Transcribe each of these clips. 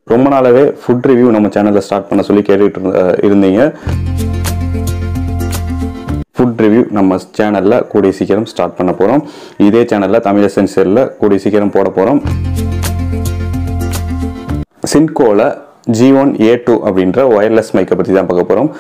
ரொம்ப நாளாவே food review நம்ம சேனலில் ஸ்டார்ட் பண்ண சொல்லி கேட்டுட்டு இருந்த- இருந்தீங்க ஃபுட் ரிவ்யூ நம்ம சேனலில் கூடிய சீக்கிரம் ஸ்டார்ட் பண்ண போகிறோம் இதே சேனலில் தமிழ் எசென்சியலில் கூடிய சீக்கிரம் போட போகிறோம் சின்கோவில் ஜி ஒன் ஏ டூ அப்படின்ற ஒயர்லெஸ் மைக்கை பற்றி தான் பார்க்க போகிறோம்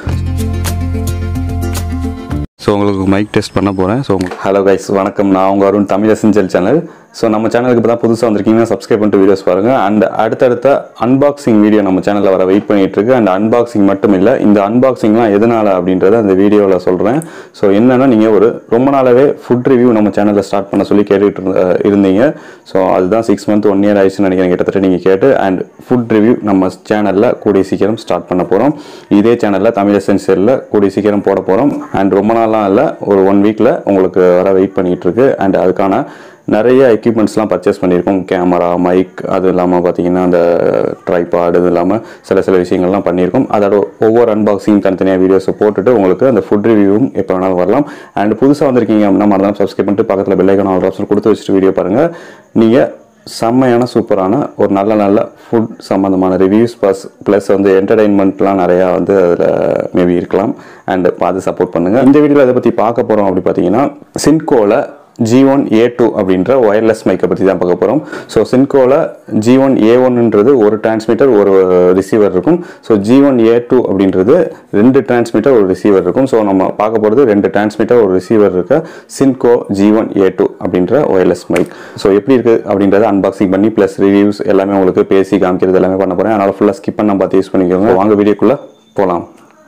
ஸோ உங்களுக்கு மைக் டெஸ்ட் பண்ண போகிறேன் ஸோ ஹலோ கைஸ் வணக்கம் நான் உங்கள் Arun Tamil Essential channel so நம்ம சேனலுக்கு இப்போ தான் புதுசாக வந்திருக்கீங்கன்னா சப்ஸ்கிரைப் பண்ணிட்டு வீடியோஸ் பாருங்கள் அண்ட் அடுத்தடுத்த அன்பாக்சிங் வீடியோ நம்ம சேனலில் வர வெயிட் பண்ணிட்டு இருக்கு அண்ட் அன்பாக்சிங் மட்டும் இல்லை இந்த அன்பாக்சிங்லாம் எதனால அப்படின்றத அந்த வீடியோவில் சொல்கிறேன் ஸோ என்னன்னா நீங்கள் ஒரு ரொம்ப நாளாவே ஃபுட் ரிவ்யூ நம்ம சேனலில் ஸ்டார்ட் பண்ண சொல்லி கேட்டுட்டு இருந்த- இருந்தீங்க ஸோ அதுதான் சிக்ஸ் மந்த் ஒன் இயர் ஆயிடுச்சுன்னு நினைக்கிறேன் கிட்டத்தட்ட நீங்கள் கேட்டு அண்ட் ஃபுட் ரிவ்யூ நம்ம சேனலில் கூடிய சீக்கிரம் ஸ்டார்ட் பண்ண போகிறோம் இதே சேனலில் தமிழ் எசென்சியலில் கூடிய சீக்கிரம் போட போகிறோம் அண்ட் ரொம்ப நாளாக இல்லை ஒரு ஒன் வீக்கில் உங்களுக்கு வர வெயிட் பண்ணிட்டு இருக்கு அண்ட் அதுக்கான நிறைய எக்யூப்மெண்ட்ஸ்லாம் பர்ச்சேஸ் பண்ணியிருக்கோம் கேமரா மைக் அது இல்லாமல் பார்த்தீங்கன்னா அந்த ட்ரைபாட் இது இல்லாமல் சில சில விஷயங்கள்லாம் பண்ணியிருக்கோம் அதோட ஒவ்வொரு அன்பாக்சிங் தனித்தனியாக வீடியோஸை போட்டுட்டு உங்களுக்கு அந்த ஃபுட் ரிவ்யூவும் எப்போ வேணாலும் வரலாம் அண்ட் புதுசாக வந்திருக்கீங்க அப்படின்னா மறந்தாலும் சப்ஸ்கிரைப் பண்ணிட்டு பக்கத்தில் பெல்லைக்கான ஒரு ஆப்ஷன் கொடுத்து வச்சுட்டு வீடியோ பாருங்கள் நீங்கள் செம்மையான சூப்பரான ஒரு நல்ல நல்ல ஃபுட் சம்மந்தமான ரிவ்யூஸ் ப்ளஸ் ப்ளஸ் வந்து என்டர்டைன்மெண்ட்லாம் நிறையா வந்து அதில் மேபி இருக்கலாம் அண்ட் பார்த்து சப்போர்ட் பண்ணுங்கள் இந்த வீடியோவில் அதை பற்றி பார்க்க போகிறோம் அப்படி பார்த்தீங்கன்னா சின்கோவில் ஜி ஒன் ஏ டூ அப்படின்ற ஒயர்லெஸ் மைக்கை பற்றி தான் பார்க்க போகிறோம் ஸோ சின்கோவில் ஜி ஒன் ஏ ஒன்ன்றது ஒரு டிரான்ஸ்மிட்டர் ஒரு ரிசீவர் இருக்கும் so G one A two அப்படின்றது ரெண்டு டிரான்ஸ்மிட்டர் ஒரு ரிசீவர் இருக்கும் ஸோ நம்ம பார்க்க போகிறது ரெண்டு டிரான்ஸ்மிட்டர் ஒரு ரிசீவர் இருக்க Synco G one A two அப்படின்ற ஒயர்லெஸ் மைக் ஸோ எப்படி இருக்குது அப்படின்றத அன்பாக்சிங் பண்ணி ப்ளஸ் ரிவ்யூஸ் எல்லாமே உங்களுக்கு பேசி காமிக்கிறது எல்லாமே பண்ண போகிறேன் அதனால் ஃபுல்லாக ஸ்கிப் பண்ண பார்த்து யூஸ் பண்ணிக்கோங்க வாங்க வீடியோக்குள்ளே போகலாம்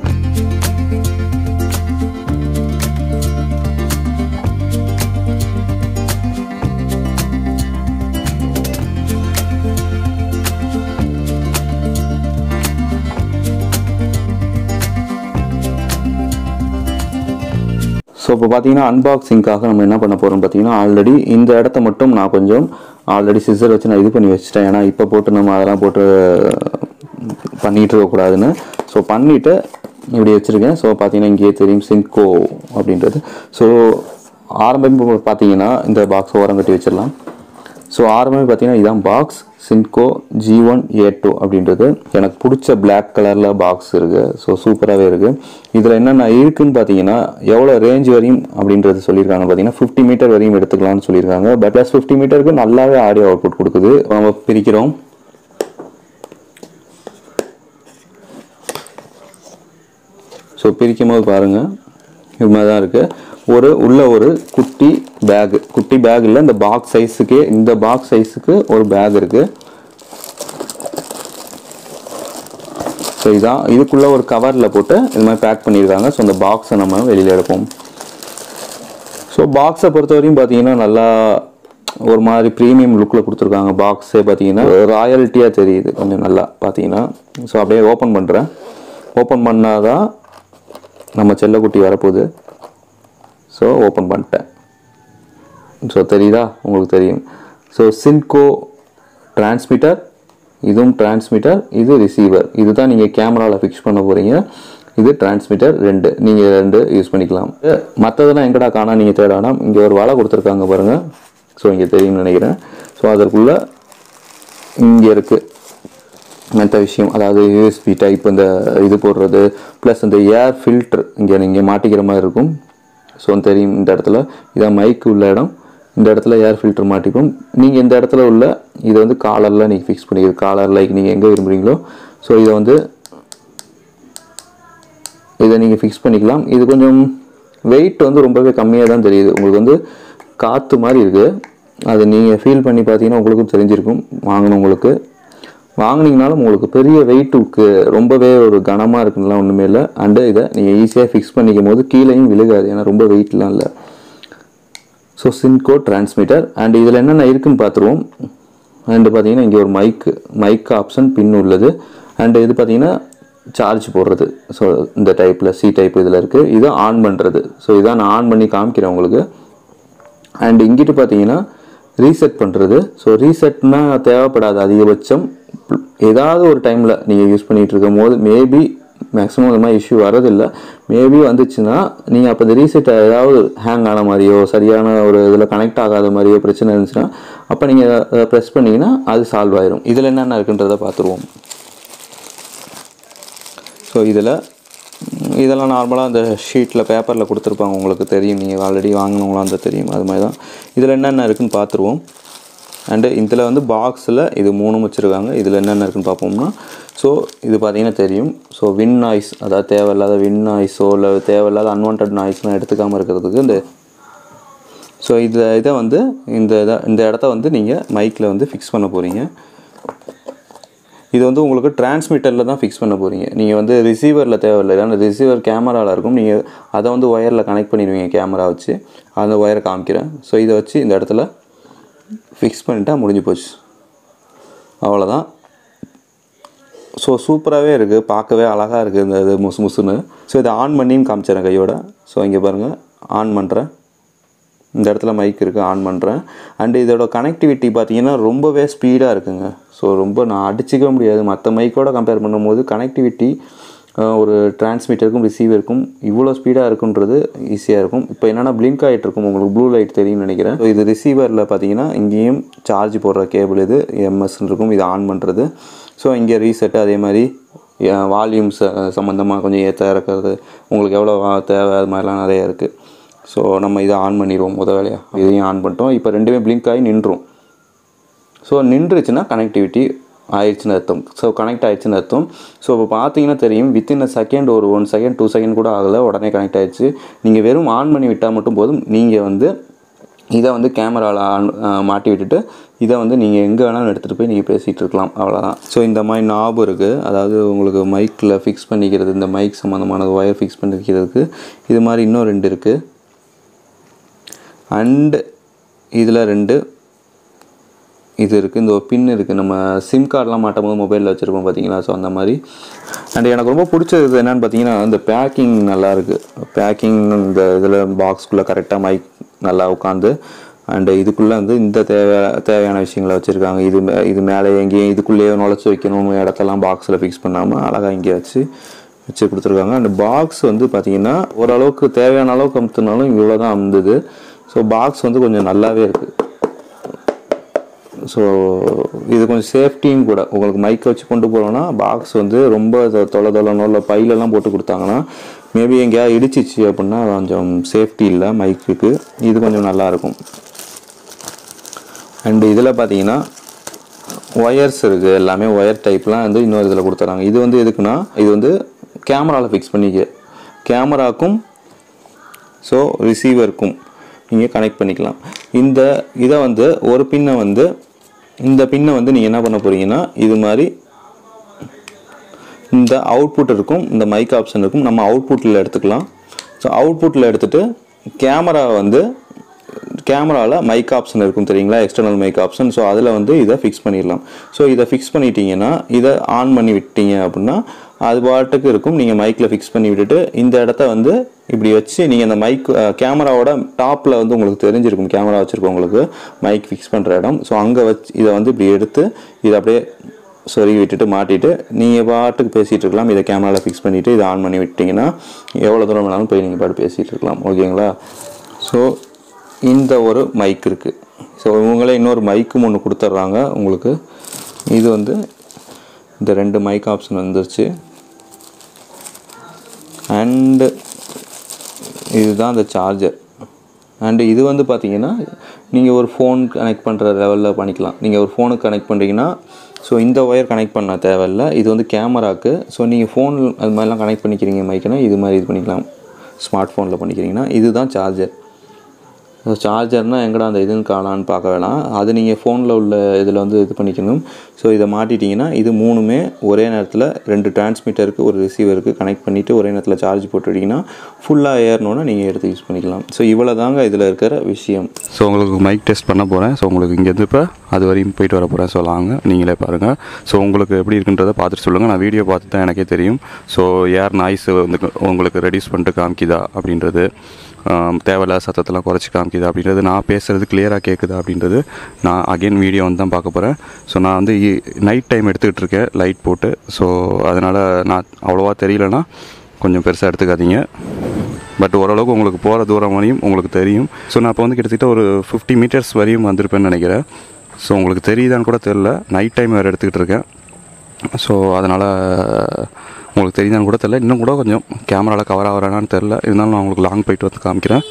ஸோ இப்போ பார்த்தீங்கன்னா அன்பாக்சிங்காக நம்ம என்ன பண்ண போகிறோம் பார்த்தீங்கன்னா ஆல்ரெடி இந்த இடத்த மட்டும் நான் கொஞ்சம் ஆல்ரெடி சிசர் வச்சு நான் இது பண்ணி வச்சுட்டேன் ஏன்னா இப்போ போட்டு நம்ம அதெல்லாம் போட்டு பண்ணிட்டு இருக்கக்கூடாதுன்னு ஸோ பண்ணிவிட்டு இப்படி வச்சுருக்கேன் ஸோ பார்த்தீங்கன்னா இங்கேயே தெரியும் சின்கோ அப்படின்றது ஸோ ஆரம்பம் பார்த்தீங்கன்னா இந்த பாக்ஸ் ஓரம் கட்டி வச்சிடலாம் ஸோ ஆரம்பமே பார்த்தீங்கன்னா இதான் box Synco G one A two அப்படின்றது எனக்கு பிடிச்ச Black கலரில் பாக்ஸ் இருக்குது ஸோ சூப்பராகவே இருக்குது இதில் என்னென்ன இருக்குன்னு பார்த்தீங்கன்னா எவ்வளோ ரேஞ்ச் வரையும் அப்படின்றது சொல்லியிருக்காங்க பார்த்தீங்கன்னா ஃபிஃப்டி மீட்டர் வரையும் எடுத்துக்கலாம்னு சொல்லியிருக்காங்க பட் ப்ளஸ் ஃபிஃப்டி மீட்டருக்கு நல்லாவே ஆடியோ அவுட்புட் கொடுக்குது நம்ம பிரிக்கிறோம் ஸோ பிரிக்கும் போது பாருங்கள் இது மாதிரி தான் இருக்குது ஒரு உள்ள ஒரு குட்டி பேக் குட்டி பேக் இல்லை இந்த பாக்ஸ் சைஸுக்கே இந்த பாக்ஸ் சைஸுக்கு ஒரு பேக் இருக்குது ஸோ இதான் இதுக்குள்ளே ஒரு கவரில் போட்டு இது மாதிரி பேக் பண்ணியிருக்காங்க ஸோ அந்த பாக்ஸை நம்ம வெளியில் எடுப்போம் ஸோ பாக்ஸை பொறுத்தவரையும் பார்த்தீங்கன்னா நல்லா ஒரு மாதிரி ப்ரீமியம் லுக்கில் கொடுத்துருக்காங்க பாக்ஸே பார்த்தீங்கன்னா ராயல்ட்டியாக தெரியுது கொஞ்சம் நல்லா பார்த்தீங்கன்னா ஸோ அப்படியே ஓப்பன் பண்ணுறேன் ஓப்பன் பண்ணாதான் நம்ம செல்லக்குட்டி வரப்போகுது ஸோ ஓப்பன் பண்ணிட்டேன் ஸோ தெரியுதா உங்களுக்கு தெரியும் ஸோ சின்கோ டிரான்ஸ்மிட்டர் இதுவும் டிரான்ஸ்மிட்டர் இது ரிசீவர் இதுதான் நீங்கள் கேமராவில் ஃபிக்ஸ் பண்ண போகிறீங்க இது டிரான்ஸ்மிட்டர் ரெண்டு நீங்கள் ரெண்டு யூஸ் பண்ணிக்கலாம் மற்றதெல்லாம் எங்கடா காணா நீங்கள் தேடானா இங்கே ஒரு வலை கொடுத்துருக்காங்க பாருங்கள் ஸோ இங்கே தெரியும்னு நினைக்கிறேன் ஸோ அதற்குள்ளே இங்கே இருக்குது மற்ற விஷயம் அதாவது யூஎஸ்பி டைப் இந்த இது போடுறது ப்ளஸ் இந்த ஏர் ஃபில்டர் இங்கே நீங்கள் மாட்டிக்கிற மாதிரி இருக்கும் ஸோ தெரியும் இந்த இடத்துல இதான் மைக் உள்ள இடம் இந்த இடத்துல ஏர் ஃபில்டர் மாட்டிக்கும் நீங்கள் இந்த இடத்துல உள்ள இதை வந்து காலரில் நீங்கள் ஃபிக்ஸ் பண்ணிக்கிறது காலர் லைக் நீங்கள் எங்கே விரும்புகிறீங்களோ ஸோ இதை வந்து இதை நீங்கள் ஃபிக்ஸ் பண்ணிக்கலாம் இது கொஞ்சம் வெயிட் வந்து ரொம்பவே கம்மியாக தான் தெரியுது உங்களுக்கு வந்து காற்று மாதிரி இருக்குது அது நீங்கள் ஃபீல் பண்ணி பார்த்தீங்கன்னா உங்களுக்கும் தெரிஞ்சிருக்கும் வாங்கினவங்களுக்கு வாங்குனீங்கனாலும் உங்களுக்கு பெரிய வெயிட்டுக்கு ரொம்பவே ஒரு கனமாக இருக்குலாம் ஒன்றுமே இல்லை அண்டு இதை நீங்கள் ஈஸியாக ஃபிக்ஸ் பண்ணிக்கும் போது கீழேயும் விழுகாது ஏன்னா ரொம்ப வெயிட்லாம் இல்லை ஸோ சின்கோ டிரான்ஸ்மிட்டர் அண்ட் இதில் என்னென்ன இருக்குன்னு பார்த்துருவோம் அண்டு பார்த்தீங்கன்னா இங்கே ஒரு மைக்கு மைக் ஆப்ஷன் பின் உள்ளது அண்டு இது பார்த்தீங்கன்னா சார்ஜ் போடுறது ஸோ இந்த டைப்பில் சி டைப் இதில் இருக்குது இது ஆன் பண்ணுறது ஸோ இதான் நான் ஆன் பண்ணி காமிக்கிறேன் உங்களுக்கு அண்ட் இங்கிட்டு பார்த்தீங்கன்னா ரீசெட் பண்ணுறது ஸோ ரீசெட்னா தேவைப்படாது அதிகபட்சம் ஏதாவது ஒரு டைமில் நீங்கள் யூஸ் பண்ணிகிட்டு இருக்கும் போது மேபி மேக்ஸிமம் இந்த மாதிரி இஷ்யூ வரதில்லை மேபி வந்துச்சுன்னா நீங்கள் அப்போ இந்த ரீசெட் ஏதாவது ஹேங் ஆன மாதிரியோ சரியான ஒரு இதில் கனெக்ட் ஆகாத மாதிரியோ பிரச்சனை இருந்துச்சுன்னா அப்போ நீங்கள் ப்ரெஸ் பண்ணிங்கன்னா அது சால்வ் ஆயிரும் இதில் என்னென்ன இருக்குன்றதை பார்த்துருவோம் ஸோ இதில் இதெல்லாம் நார்மலாக அந்த ஷீட்டில் பேப்பரில் கொடுத்துருப்பாங்க உங்களுக்கு தெரியும் நீங்கள் ஆல்ரெடி வாங்கினவங்களாம் அந்த தெரியும் அது மாதிரி தான் இதில் என்னென்ன இருக்குன்னு பார்த்துருவோம் அண்டு இதில் வந்து பாக்ஸில் இது மூணும் வச்சுருக்காங்க இதில் என்னென்ன இருக்குன்னு பார்ப்போம்னா ஸோ இது பார்த்தீங்கன்னா தெரியும் ஸோ வின் நாய்ஸ் அதாவது தேவையில்லாத வின் நாய்ஸோ இல்லை தேவையில்லாத அன்வான்ட் நாய்ஸ்லாம் எடுத்துக்காமல் இருக்கிறதுக்கு இந்த ஸோ இந்த இதை வந்து இந்த இதை இந்த இடத்த வந்து நீங்கள் மைக்கில் வந்து ஃபிக்ஸ் பண்ண போகிறீங்க இது வந்து உங்களுக்கு டிரான்ஸ்மிட்டரில் தான் ஃபிக்ஸ் பண்ண போகிறீங்க நீங்கள் வந்து ரிசீவரில் தேவையில்லை ஏன்னா ரிசீவர் கேமராவில் இருக்கும் நீங்கள் அதை வந்து ஒயரில் கனெக்ட் பண்ணிடுவீங்க கேமரா வச்சு அந்த ஒயரை காமிக்கிறேன் ஸோ இதை வச்சு இந்த இடத்துல ஃபிக்ஸ் பண்ணிட்டா முடிஞ்சு போச்சு அவ்வளோதான் ஸோ சூப்பராகவே இருக்குது பார்க்கவே அழகாக இருக்குது இந்த இது முசு முசுன்னு ஸோ இதை ஆன் பண்ணியும் காமிச்சிடறேன் கையோட ஸோ இங்கே பாருங்கள் ஆன் பண்ணுறேன் இந்த இடத்துல மைக் இருக்குது ஆன் பண்ணுறேன் அண்டு இதோட கனெக்டிவிட்டி பார்த்தீங்கன்னா ரொம்பவே ஸ்பீடாக இருக்குங்க ஸோ ரொம்ப நான் அடிச்சிக்க முடியாது மற்ற மைக்கோட கம்பேர் பண்ணும்போது கனெக்டிவிட்டி ஒரு டிரான்ஸ்மிட்டருக்கும் ரிசீவருக்கும் இவ்வளோ ஸ்பீடாக இருக்குன்றது ஈஸியாக இருக்கும் இப்போ என்னென்னா பிளிங்க் ஆகிட்டு இருக்கும் உங்களுக்கு ப்ளூ லைட் தெரியும்னு நினைக்கிறேன் ஸோ இது ரிசீவரில் பார்த்தீங்கன்னா இங்கேயும் சார்ஜ் போடுற கேபிள் இது எம்எஸ்ன்னு இருக்கும் இது ஆன் பண்ணுறது ஸோ இங்கே ரீசெட்டு அதே மாதிரி வால்யூம்ஸ் சம்மந்தமாக கொஞ்சம் ஏற்ற இறக்கிறது உங்களுக்கு எவ்வளோ வா- தேவை அது மாதிரிலாம் நிறையா இருக்குது ஸோ நம்ம இதை ஆன் பண்ணிடுவோம் முத வேலையாக இதையும் ஆன் பண்ணிட்டோம் இப்போ ரெண்டுமே பிளிங்க் ஆகி நின்றும் ஸோ நின்றுச்சுன்னா கனெக்டிவிட்டி ஆயிடுச்சுன்னு அர்த்தம் ஸோ கனெக்ட் ஆயிடுச்சுன்னு அர்த்தம் ஸோ இப்போ பார்த்தீங்கன்னா தெரியும் வித்தின் அ செகண்ட் ஒரு ஒன் செகண்ட் டூ செகண்ட் கூட ஆகலை உடனே கனெக்ட் ஆயிடுச்சு நீங்கள் வெறும் ஆன் பண்ணி விட்டால் மட்டும் போதும் நீங்கள் வந்து இதை வந்து கேமராவில் ஆன் மாட்டி விட்டுட்டு இதை வந்து நீங்கள் எங்கே வேணாலும் எடுத்துகிட்டு போய் நீங்கள் பேசிகிட்டு இருக்கலாம் அவ்வளோதான் ஸோ இந்த மாதிரி நாபு இருக்குது அதாவது உங்களுக்கு மைக்கில் ஃபிக்ஸ் பண்ணிக்கிறது இந்த மைக் சம்மந்தமானது ஒயர் ஃபிக்ஸ் பண்ணிக்கிறதுக்கு இது மாதிரி இன்னும் ரெண்டு இருக்குது அண்டு இதில் ரெண்டு இது இருக்குது இந்த ஒரு பின் இருக்குது நம்ம சிம் கார்டெலாம் மாட்டும் போது மொபைலில் வச்சுருப்போம் பார்த்தீங்களா ஸோ அந்த மாதிரி அண்ட் எனக்கு ரொம்ப பிடிச்சது என்னென்னு பார்த்தீங்கன்னா இந்த பேக்கிங் நல்லா இருக்குது பேக்கிங் இந்த இதில் பாக்ஸ்குள்ளே கரெக்டாக மைக் நல்லா உட்காந்து அண்டு இதுக்குள்ளே வந்து இந்த தேவை தேவையான விஷயங்களை வச்சுருக்காங்க இது மே- இது மேலே எங்கேயும் இதுக்குள்ளேயே நுழைச்சி வைக்கணும் இடத்தெல்லாம் பாக்ஸில் ஃபிக்ஸ் பண்ணாமல் அழகாக இங்கே வச்சு வச்சு கொடுத்துருக்காங்க அந்த பாக்ஸ் வந்து பார்த்தீங்கன்னா ஓரளவுக்கு தேவையான அளவுக்கு அமுத்துனாலும் இவ்வளோ தான் அமுந்தது ஸோ பாக்ஸ் வந்து கொஞ்சம் நல்லாவே இருக்குது ஸோ இது கொஞ்சம் சேஃப்டியும் கூட உங்களுக்கு மைக்கை வச்சு கொண்டு போகிறோன்னா பாக்ஸ் வந்து ரொம்ப தொ- தொலை தொலைனோ இல்லை பையிலெல்லாம் போட்டு கொடுத்தாங்கன்னா மேபி எங்கேயாவது இடிச்சிச்சு அப்படின்னா கொஞ்சம் சேஃப்டி இல்லை மைக்குக்கு இது கொஞ்சம் நல்லாயிருக்கும் அண்டு இதில் பார்த்தீங்கன்னா ஒயர்ஸ் இருக்குது எல்லாமே ஒயர் டைப்லாம் வந்து இன்னொரு இதில் கொடுத்துறாங்க இது வந்து எதுக்குன்னா இது வந்து கேமராவில் ஃபிக்ஸ் பண்ணிக்க கேமராக்கும் ஸோ ரிசீவருக்கும் நீங்கள் கனெக்ட் பண்ணிக்கலாம் இந்த இதை வந்து ஒரு பின்னை வந்து இந்த பின்னை வந்து நீங்கள் என்ன பண்ண போறீங்கன்னா இது மாதிரி இந்த அவுட்புட் இருக்கும் இந்த மைக் ஆப்ஷன் இருக்கும் நம்ம அவுட்புட்டில் எடுத்துக்கலாம் ஸோ அவுட்புட்டில் எடுத்துட்டு கேமரா வந்து கேமராவில் மைக் ஆப்ஷன் இருக்கும் தெரியுங்களா எக்ஸ்டர்னல் மைக் ஆப்ஷன் ஸோ அதில் வந்து இதை ஃபிக்ஸ் பண்ணிடலாம் ஸோ இதை ஃபிக்ஸ் பண்ணிட்டீங்கன்னா இதை ஆன் பண்ணி விட்டீங்க அப்படின்னா அது பாட்டுக்கு இருக்கும் நீங்கள் மைக்கில் ஃபிக்ஸ் பண்ணி விட்டுட்டு இந்த இடத்த வந்து இப்படி வச்சு நீங்கள் அந்த மைக் கேமராவோட டாப்பில் வந்து உங்களுக்கு தெரிஞ்சிருக்கும் கேமரா வச்சுருக்கவங்களுக்கு மைக் ஃபிக்ஸ் பண்ணுற இடம் ஸோ அங்கே வச்சு இதை வந்து இப்படி எடுத்து இதை அப்படியே சொருகி விட்டுட்டு மாட்டிட்டு நீங்கள் பாட்டுக்கு பேசிகிட்டு இருக்கலாம் இதை கேமராவில் ஃபிக்ஸ் பண்ணிவிட்டு இதை ஆன் பண்ணி விட்டிங்கன்னா எவ்வளோ தூரம் வேணாலும் போய் நீங்கள் பாட்டு பேசிகிட்டு இருக்கலாம் ஓகேங்களா ஸோ இந்த ஒரு மைக் இருக்குது ஸோ இவங்களே இன்னொரு மைக்கும் ஒன்று கொடுத்துட்றாங்க உங்களுக்கு இது வந்து இந்த ரெண்டு மைக் ஆப்ஷன் வந்துருச்சு அண்டு இதுதான் அந்த சார்ஜர் அண்டு இது வந்து பார்த்தீங்கன்னா நீங்கள் ஒரு ஃபோன் கனெக்ட் பண்ணுற லெவலில் பண்ணிக்கலாம் நீங்கள் ஒரு ஃபோனுக்கு கனெக்ட் பண்ணுறீங்கன்னா ஸோ இந்த ஒயர் கனெக்ட் பண்ண தேவையில்ல இது வந்து கேமராக்கு ஸோ நீங்கள் ஃபோன் அது மாதிரிலாம் கனெக்ட் பண்ணிக்கிறீங்க மைக்குனா இது மாதிரி இது பண்ணிக்கலாம் ஸ்மார்ட் ஃபோனில் பண்ணிக்கிறீங்கன்னா இதுதான் சார்ஜர் ஸோ சார்ஜர்னால் எங்கடா அந்த இதுன்னு காணான்னு பார்க்க வேணாம் அது நீங்கள் ஃபோனில் உள்ள இதில் வந்து இது பண்ணிக்கணும் ஸோ இதை மாட்டிட்டீங்கன்னா இது மூணுமே ஒரே நேரத்தில் ரெண்டு டிரான்ஸ்மிட்டருக்கு ஒரு ரிசீவருக்கு கனெக்ட் பண்ணிவிட்டு ஒரே நேரத்தில் சார்ஜ் போட்டுட்டிங்கன்னா ஃபுல்லாக ஏறணுன்னா நீங்கள் எடுத்து யூஸ் பண்ணிக்கலாம் ஸோ இவ்வளோ தாங்க இதில் இருக்கிற விஷயம் ஸோ உங்களுக்கு மைக் டெஸ்ட் பண்ண போகிறேன் ஸோ உங்களுக்கு இங்கேருந்து இப்போ அது வரையும் போயிட்டு வர போகிறேன் ஸோ வாங்க நீங்களே பாருங்கள் ஸோ உங்களுக்கு எப்படி இருக்குன்றதை பார்த்துட்டு சொல்லுங்கள் நான் வீடியோ பார்த்து தான் எனக்கே தெரியும் ஸோ ஏர் நாய்ஸ் வந்து உங்களுக்கு ரெடியூஸ் பண்ணிட்டு காமிக்குதா அப்படின்றது ஆம், தேவையில்லாத சத்தத்தெல்லாம் குறைச்சி காமிக்குதா அப்படின்றது நான் பேசுகிறது கிளியராக கேட்குதா அப்படின்றது நான் அகைன் வீடியோ வந்து தான் பார்க்க போகிறேன் ஸோ நான் வந்து நைட் டைம் எடுத்துக்கிட்டு இருக்கேன் லைட் போட்டு ஸோ அதனால் நான் அவ்வளோவா தெரியலனா கொஞ்சம் பெருசாக எடுத்துக்காதீங்க பட் ஓரளவுக்கு உங்களுக்கு போகிற தூரம் வரையும் உங்களுக்கு தெரியும் ஸோ நான் இப்போ வந்து கிட்டத்தட்ட ஒரு ஃபிஃப்டி மீட்டர்ஸ் வரையும் வந்திருப்பேன்னு நினைக்கிறேன் ஸோ உங்களுக்கு தெரியுதான்னு கூட தெரில நைட் டைம் வேறு எடுத்துக்கிட்டு இருக்கேன் ஸோ அதனால் உங்களுக்கு தெரியுதான்னு கூட தெரில இன்னும் கூட கொஞ்சம் கேமராவில் கவர் ஆகிறானான்னு தெரில இருந்தாலும் நான் உங்களுக்கு லாங் போயிட்டு வந்து காமிக்கிறேன்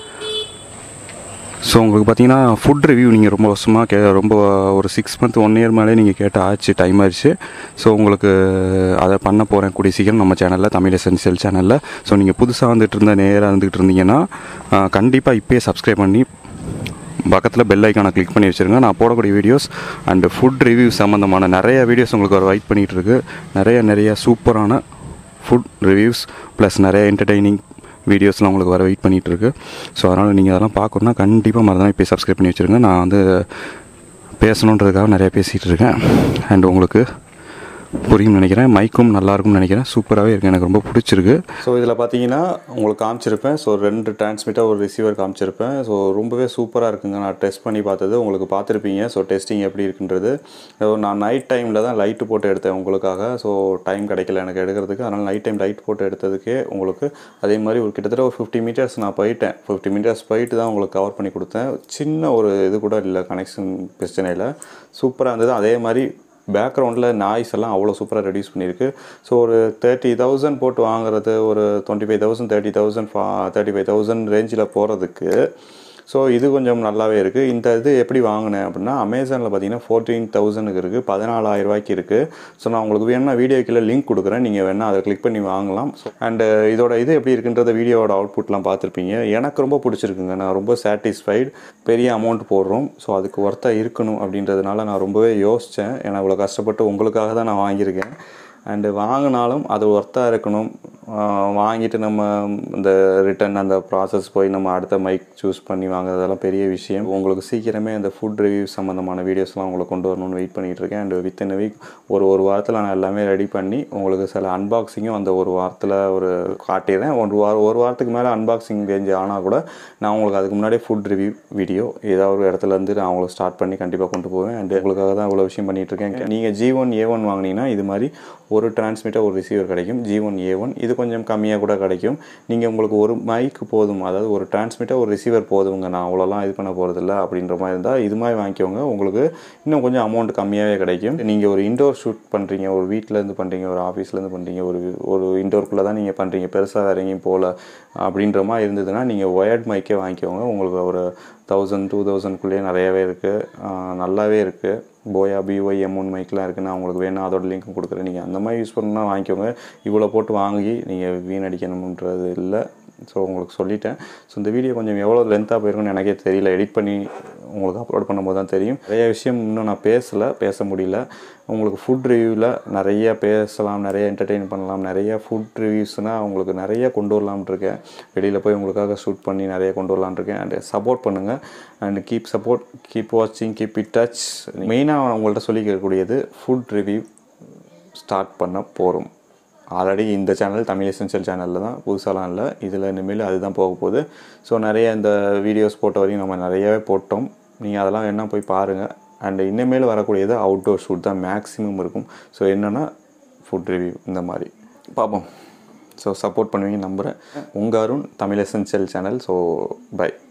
ஸோ உங்களுக்கு பார்த்தீங்கன்னா ஃபுட் ரிவ்யூ நீங்கள் ரொம்ப வருஷமாக கே ரொம்ப ஒரு சிக்ஸ் மந்த் ஒன் இயர் மேலே நீங்கள் கேட்ட ஆச்சு டைம் ஆயிடுச்சு ஸோ உங்களுக்கு அதை பண்ண போகிறேன் கூடிய சீக்கிரம் நம்ம சேனலில் தமிழ் எசென்சியல் சேனலில் ஸோ நீங்கள் புதுசாக வந்துட்டு இருந்த நேராக இருந்துகிட்டு இருந்தீங்கன்னா கண்டிப்பாக இப்போயே சப்ஸ்கிரைப் பண்ணி பக்கத்தில் பெல் ஐக்கானை கிளிக் பண்ணி வச்சுருங்க நான் போடக்கூடிய வீடியோஸ் அண்டு ஃபுட் ரிவ்யூ சம்மந்தமான நிறைய வீடியோஸ் உங்களுக்கு ஒரு வெயிட் பண்ணிகிட்டு இருக்கு நிறைய நிறைய சூப்பரான ஃபுட் ரிவ்யூஸ் ப்ளஸ் நிறைய என்டர்டெய்னிங் வீடியோஸ்லாம் உங்களுக்கு வர வெயிட் பண்ணிகிட்டு இருக்கு ஸோ அதனால் நீங்கள் அதெல்லாம் பார்க்கணுன்னா கண்டிப்பாக மறந்தாமல் இப்போ சப்ஸ்கிரைப் பண்ணி வச்சுருங்க நான் வந்து பேசணுன்றதுக்காக நிறைய பேசிகிட்டு இருக்கேன் அண்ட் உங்களுக்கு புரியும் நினைக்கிறேன் மைக்கும் நல்லா இருக்கும்னு நினைக்கிறேன் சூப்பராகவே இருக்குது எனக்கு ரொம்ப பிடிச்சிருக்கு ஸோ இதில் பார்த்தீங்கன்னா உங்களுக்கு காமிச்சிருப்பேன் ஸோ ரெண்டு டிரான்ஸ்மிட்டர் ஒரு ரிசீவர் காமிச்சிருப்பேன் ஸோ ரொம்பவே சூப்பராக இருக்குங்க நான் டெஸ்ட் பண்ணி பார்த்தது உங்களுக்கு பார்த்துருப்பீங்க ஸோ டெஸ்டிங் எப்படி இருக்குன்றது ஸோ நான் நைட் டைமில் தான் லைட்டு போட்டு எடுத்தேன் உங்களுக்காக ஸோ டைம் கிடைக்கல எனக்கு எடுக்கிறதுக்கு அதனால் நைட் டைம் லைட் போட்டு எடுத்ததுக்கே உங்களுக்கு அதே மாதிரி ஒரு கிட்டத்தட்ட ஒரு ஃபிஃப்டி மீட்டர்ஸ் நான் போயிட்டேன் ஃபிஃப்டி மீட்டர்ஸ் போயிட்டு தான் உங்களுக்கு கவர் பண்ணி கொடுத்தேன் சின்ன ஒரு இது கூட இல்லை கனெக்ஷன் பிரச்சனை இல்லை சூப்பராக இருந்தது அதே மாதிரி பேக்ரவுண்டில் நாய்ஸ் எல்லாம் அவ்வளோ சூப்பராக ரெடியூஸ் பண்ணியிருக்கு ஸோ ஒரு தேர்ட்டி தௌசண்ட் போட்டு வாங்குறது ஒரு twenty five thousand thirty thousand ஃபா தேர்ட்டி ஃபைவ் தௌசண்ட் ரேஞ்சில் போகிறதுக்கு ஸோ இது கொஞ்சம் நல்லாவே இருக்குது இந்த இது எப்படி வாங்கினேன் அப்படின்னா அமேசானில் பார்த்தீங்கன்னா ஃபோர்டீன் தௌசண்ட்க்கு இருக்குது பதினாலாயிரம் ரூபாய்க்கு இருக்குது ஸோ நான் உங்களுக்கு வேணும்னா வீடியோ கீழே லிங்க் கொடுக்குறேன் நீங்கள் வேணால் அதை கிளிக் பண்ணி வாங்கலாம் ஸோ அண்டு இதோட இது எப்படி இருக்குன்றத வீடியோவோட அவுட்புட்லாம் பார்த்துருப்பீங்க எனக்கு ரொம்ப பிடிச்சிருக்குங்க நான் ரொம்ப சாட்டிஸ்ஃபைடு பெரிய அமௌண்ட் போடுறோம் ஸோ அதுக்கு ஒர்த்தாக இருக்கணும் அப்படின்றதுனால நான் ரொம்பவே யோசித்தேன் ஏன்னா இவ்வளோ கஷ்டப்பட்டு உங்களுக்காக தான் நான் வாங்கியிருக்கேன் அண்டு வாங்கினாலும் அது ஒர்த்தாக இருக்கணும் ஆஹ் வாங்கிட்டு நம்ம இந்த ரிட்டன் அந்த ப்ராசஸ் போய் நம்ம அடுத்த மைக் சூஸ் பண்ணி வாங்குறதெல்லாம் பெரிய விஷயம் உங்களுக்கு சீக்கிரமே அந்த ஃபுட் ரிவ்யூ சம்மந்தமான வீடியோஸ்லாம் உங்களுக்கு கொண்டு வரணும்னு வெயிட் பண்ணிகிட்டு இருக்கேன் அண்ட் வித்தின் வீக் ஒரு ஒரு வாரத்தில் நான் எல்லாமே ரெடி பண்ணி உங்களுக்கு சில அன்பாக்சிங்கும் அந்த ஒரு வாரத்தில் ஒரு காட்டிடுறேன் ஒரு வாரம் ஒரு வாரத்துக்கு மேலே அன்பாக்சிங் ரேஞ்ச் ஆனால் கூட நான் உங்களுக்கு அதுக்கு முன்னாடியே ஃபுட் ரிவ்யூ வீடியோ ஏதாவது ஒரு இடத்துல இருந்து நான் உங்களுக்கு ஸ்டார்ட் பண்ணி கண்டிப்பாக கொண்டு போவேன் அண்ட் உங்களுக்காக தான் இவ்வளோ விஷயம் பண்ணிகிட்டு இருக்கேன் நீங்கள் ஜி ஒன் ஏ ஒன் வாங்கினீங்கன்னா இது மாதிரி ஒரு டிரான்ஸ்மிட்டர் ஒரு ரிசீவர் கிடைக்கும் ஜி ஒன் ஏ ஒன் இது கொஞ்சம் கம்மியாக கூட கிடைக்கும் நீங்கள் உங்களுக்கு ஒரு மைக் போதும் அதாவது ஒரு டிரான்ஸ்மிட்டர் ஒரு ரிசீவர் போதுங்க நான் அவ்வளோலாம் இது பண்ண போகிறதில்ல அப்படின்ற மாதிரி இருந்தால் இது மாதிரி வாங்கிக்கோங்க உங்களுக்கு இன்னும் கொஞ்சம் அமௌண்ட் கம்மியாகவே கிடைக்கும் நீங்கள் ஒரு இண்டோர் ஷூட் பண்ணுறீங்க ஒரு வீட்டிலேருந்து பண்ணுறீங்க ஒரு ஆஃபீஸ்லேருந்து பண்ணுறீங்க ஒரு ஒரு இண்டோருக்குள்ளே தான் நீங்கள் பண்ணுறீங்க பெருசாக வேற எங்கேயும் போகல அப்படின்ற மாதிரி இருந்ததுன்னா நீங்கள் ஒயர்ட் மைக்கே வாங்கிக்கோங்க உங்களுக்கு ஒரு தௌசண்ட் டூ தௌசண்ட்குள்ளேயே நிறையவே இருக்குது நல்லாவே இருக்குது போயா பிஒய் எம் ஒன் மைக்லாம் இருக்குது நான் உங்களுக்கு வேணும் அதோட லிங்க்கும் கொடுக்குறேன் நீங்கள் அந்த மாதிரி யூஸ் பண்ணணும்னா வாங்கிக்கோங்க இவ்வளோ போட்டு வாங்கி நீங்கள் வீணடிக்கணுன்றது இல்லை ஸோ உங்களுக்கு சொல்லிட்டேன் ஸோ இந்த வீடியோ கொஞ்சம் எவ்வளோ லென்த்தாக போயிருக்குன்னு எனக்கே தெரியல எடிட் பண்ணி உங்களுக்கு அப்லோட் பண்ணும்போது தான் தெரியும் நிறைய விஷயம் இன்னும் நான் பேசலை பேச முடியல உங்களுக்கு ஃபுட் ரிவ்யூவில் நிறைய பேசலாம் நிறைய என்டர்டெயின் பண்ணலாம் நிறைய ஃபுட் ரிவ்யூஸ்னால் உங்களுக்கு நிறைய கொண்டு வரலாம்னு இருக்கேன் வெளியில் போய் உங்களுக்காக ஷூட் பண்ணி நிறைய கொண்டு வரலாம்னு இருக்கேன் அண்ட் சப்போர்ட் பண்ணுங்கள் அண்ட் கீப் சப்போர்ட் கீப் வாட்சிங் கீப் இட் டச் மெயினாக உங்கள்கிட்ட சொல்லிக்கக்கூடியது ஃபுட் ரிவ்யூ ஸ்டார்ட் பண்ண போகிறோம் ஆல்ரெடி இந்த சேனல் தமிழ் எசென்ஷியல் சேனலில் தான் புதுசாலாம் இல்லை இதில் இனிமேல் அதுதான் போக போகுது ஸோ நிறைய இந்த வீடியோஸ் போட்ட வரையும் நம்ம நிறையவே போட்டோம் நீங்கள் அதெல்லாம் வேணா போய் பாருங்கள் அண்ட் இனிமேல் வரக்கூடியது அவுட்டோர் ஷூட் தான் மேக்ஸிமம் இருக்கும் ஸோ என்னென்னா ஃபுட் ரிவ்யூ இந்த மாதிரி பார்ப்போம் ஸோ சப்போர்ட் பண்ணுவீங்க நம்புகிறேன் உங்கள் Arun Tamil Essential channel so by